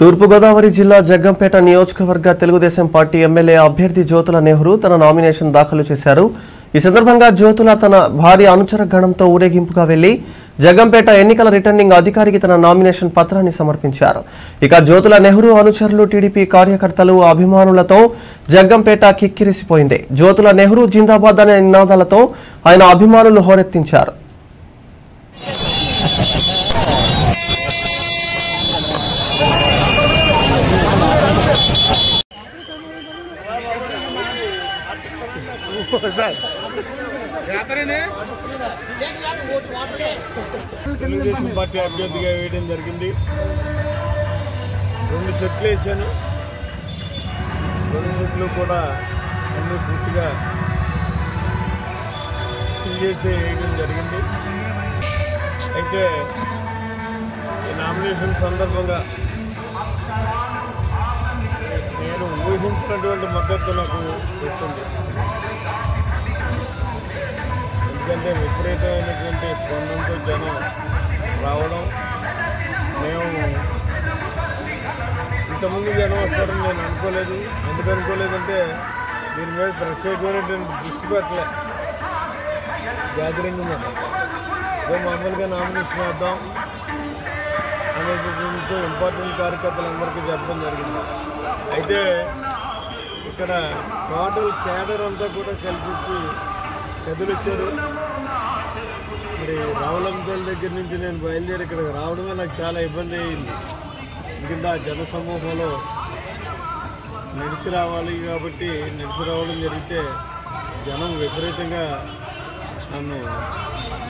తూర్పుగోదావరి జిల్లా జగ్గంపేట నియోజకవర్గ Telugu Desam party MLA అభ్యర్థి జ్యోతుల నెహ్రూ తన నామినేషన్ దాఖలు చేశారు ఈ సందర్భంగా జ్యోతుల తన భారీ అనుచర గణంతో ఊరేగింపుగా వెళ్లి జగ్గంపేట ఎన్నికల రిటర్నింగ్ అధికారికి తన నామినేషన్ పత్రాన్ని సమర్పించారు ఇక జ్యోతుల నెహ్రూ అనుచరులు టీడీపీ కార్యకర్తలు అభిమానులతో జగ్గంపేట కిక్కిరిసిపోయింది జ్యోతుల నెహ్రూ జిందాబాద్ అనే నినాదాలతో ఆయన అభిమానులు హోరెత్తించారు తెలుగుదేశం పార్టీ అభ్యర్థిగా వేయడం జరిగింది రెండు సెట్లు వేసాను రెండు సెట్లు కూడా అన్ని పూర్తిగా ఫిల్ చేసి వేయడం జరిగింది అయితే ఈ నామినేషన్ సందర్భంగా నేను ఊహించినటువంటి మద్దతు నాకు వచ్చింది ఎందుకంటే విపరీతమైనటువంటి స్పందనతో జనం రావడం మేము ఇంతమంది జనం వస్తారని నేను అనుకోలేదు ఎందుకు అనుకోలేదంటే దీని మీద ప్రత్యేకమైనటువంటి దృష్టి పెట్టలే గ్యాదరింగ్ మీద ఏదో మామూలుగా నామినేషన్ వేద్దాం అనేటటువంటి ఇంపార్టెంట్ కార్యకర్తలందరికీ చెప్పడం జరిగింది అయితే ఇక్కడ టోటల్ క్యాడర్ అంతా కూడా కలిసి వచ్చి కదిలిచ్చారు మరి రావులంతల దగ్గర నుంచి నేను బయలుదేరి ఇక్కడికి రావడమే నాకు చాలా ఇబ్బంది అయింది ఎందుకంటే ఆ జన సమూహంలో నడిచి రావాలి కాబట్టి నడిచి రావడం జరిగితే జనం విపరీతంగా నన్ను